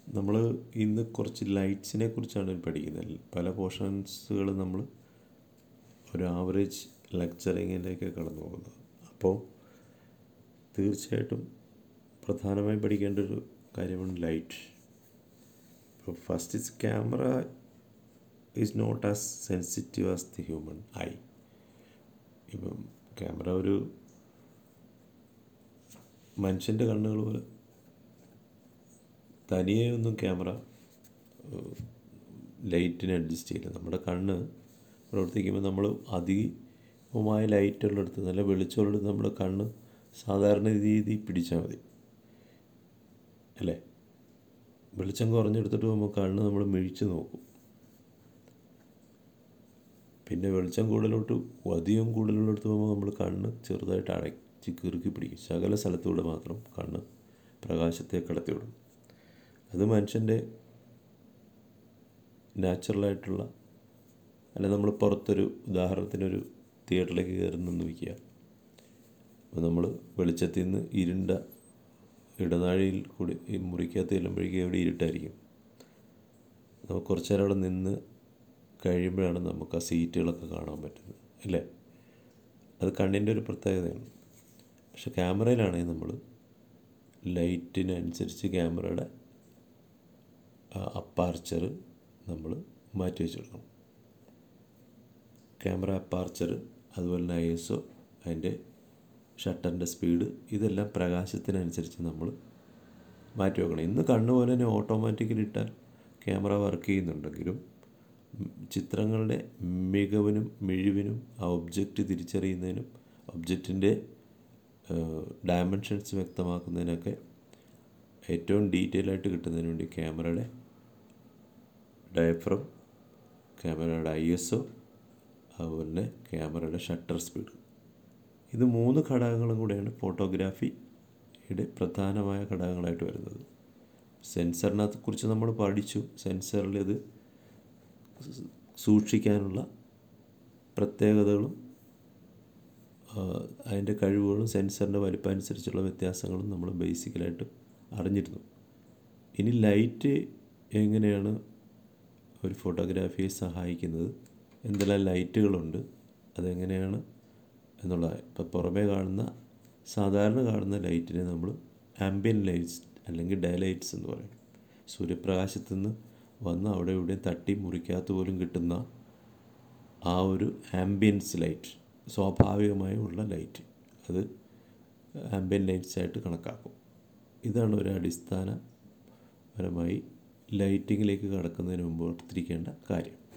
നമ്മൾ ഇന്ന് കുറച്ച് ലൈറ്റ്സിനെ കുറിച്ചാണ് പഠിക്കുന്നത് പല പോർഷൻസുകൾ നമ്മൾ ഒരു ആവറേജ് ലെക്ചറിങ്ങിലേക്ക് കടന്നു പോകുന്നത് അപ്പോൾ തീർച്ചയായിട്ടും പ്രധാനമായി പഠിക്കേണ്ട ഒരു കാര്യമാണ് ലൈറ്റ് ഇപ്പോൾ first is camera is not as sensitive as the human eye ഇപ്പം ക്യാമറ ഒരു മനുഷ്യൻ്റെ കണ്ണുകൾ പോലെ തനിയെ ഒന്നും ക്യാമറ ലൈറ്റിനെ അഡ്ജസ്റ്റ് ചെയ്യില്ല നമ്മുടെ കണ്ണ് പ്രവർത്തിക്കുമ്പോൾ നമ്മൾ അധികമായ ലൈറ്റുള്ളടുത്ത് നല്ല വെളിച്ചമുള്ളിടത്ത് നമ്മുടെ കണ്ണ് സാധാരണ രീതിയിൽ പിടിച്ചാൽ മതി അല്ലേ വെളിച്ചം കുറഞ്ഞെടുത്തിട്ട് പോകുമ്പോൾ കണ്ണ് നമ്മൾ മിഴിച്ച് നോക്കും പിന്നെ വെളിച്ചം കൂടുതലോട്ട് അധികം കൂടുതലുള്ളിടത്ത് പോകുമ്പോൾ നമ്മൾ കണ്ണ് ചെറുതായിട്ട് അടച്ച് കിറുക്കി പിടിക്കും ശകല സ്ഥലത്തൂടെ മാത്രം കണ്ണ് പ്രകാശത്തെ കടത്തിവിടും അത് മനുഷ്യൻ്റെ നാച്ചുറലായിട്ടുള്ള അല്ല നമ്മൾ പുറത്തൊരു ഉദാഹരണത്തിനൊരു തിയേറ്ററിലേക്ക് കയറുന്നെന്ന് വയ്ക്കുക അപ്പോൾ നമ്മൾ വെളിച്ചത്തിൽ നിന്ന് ഇരുണ്ട ഇടനാഴിയിൽ കൂടി ഈ മുറിക്കകത്ത് ചെല്ലുമ്പോഴേക്കും എവിടെ ഇരുട്ടായിരിക്കും നമുക്ക് കുറച്ച് നേരം അവിടെ നിന്ന് കഴിയുമ്പോഴാണ് നമുക്ക് ആ സീറ്റുകളൊക്കെ കാണാൻ പറ്റുന്നത് അല്ലേ അത് കണ്ണിൻ്റെ ഒരു പ്രത്യേകതയാണ് പക്ഷെ ക്യാമറയിലാണെങ്കിൽ നമ്മൾ ലൈറ്റിനനുസരിച്ച് ക്യാമറയുടെ അപ്പാർച്ചർ നമ്മൾ മാറ്റി വെച്ചെടുക്കണം ക്യാമറ അപ്പാർച്ചർ അതുപോലെ തന്നെ ഐ എസ് ഒ അതിൻ്റെ ഷട്ടറിൻ്റെ സ്പീഡ് ഇതെല്ലാം പ്രകാശത്തിനനുസരിച്ച് നമ്മൾ മാറ്റി വെക്കണം ഇന്ന് കണ്ണ് പോലെ തന്നെ ഓട്ടോമാറ്റിക്കലി ഇട്ടാൽ ക്യാമറ വർക്ക് ചെയ്യുന്നുണ്ടെങ്കിലും ചിത്രങ്ങളുടെ മികവിനും മിഴിവിനും ആ ഒബ്ജക്റ്റ് തിരിച്ചറിയുന്നതിനും ഒബ്ജക്റ്റിൻ്റെ ഡയമെൻഷൻസ് വ്യക്തമാക്കുന്നതിനൊക്കെ ഏറ്റവും ഡീറ്റെയിൽ ആയിട്ട് കിട്ടുന്നതിന് വേണ്ടി ക്യാമറയുടെ ഡയഫ്രം ക്യാമറയുടെ ഐ എസ് ഒ അതുപോലെ തന്നെ ക്യാമറയുടെ ഷട്ടർ സ്പീഡ് ഇത് മൂന്ന് ഘടകങ്ങളും കൂടെയാണ് ഫോട്ടോഗ്രാഫിയുടെ പ്രധാനമായ ഘടകങ്ങളായിട്ട് വരുന്നത് സെൻസറിനെ കുറിച്ച് നമ്മൾ പഠിച്ചു സെൻസറിൽ ഇത് സൂക്ഷിക്കാനുള്ള പ്രത്യേകതകളും അതിൻ്റെ കഴിവുകളും സെൻസറിൻ്റെ വലിപ്പം അനുസരിച്ചുള്ള വ്യത്യാസങ്ങളും നമ്മൾ ബേസിക്കലായിട്ട് അറിഞ്ഞിരുന്നു ഇനി ലൈറ്റ് എങ്ങനെയാണ് ഒരു ഫോട്ടോഗ്രാഫിയെ സഹായിക്കുന്നത് എന്തെല്ലാം ലൈറ്റുകളുണ്ട് അതെങ്ങനെയാണ് എന്നുള്ള ഇപ്പോൾ പുറമേ കാണുന്ന സാധാരണ കാണുന്ന ലൈറ്റിനെ നമ്മൾ ആംബിയൻ ലൈറ്റ്സ് അല്ലെങ്കിൽ ഡേ ലൈറ്റ്സ് എന്ന് പറയും സൂര്യപ്രകാശത്തു നിന്ന് വന്ന് അവിടെ ഇവിടെ തട്ടി മുറിക്കകത്ത് പോലും കിട്ടുന്ന ആ ഒരു ആംബിയൻസ് ലൈറ്റ് സ്വാഭാവികമായി ഉള്ള ലൈറ്റ് അത് ആംബിയൻ ലൈറ്റ്സ് ആയിട്ട് കണക്കാക്കും ഇതാണ് ഒരു അടിസ്ഥാനപരമായി ലൈറ്റിങ്ങിലേക്ക് കടക്കുന്നതിന് മുമ്പ് ഓർത്തിരിക്കേണ്ട കാര്യം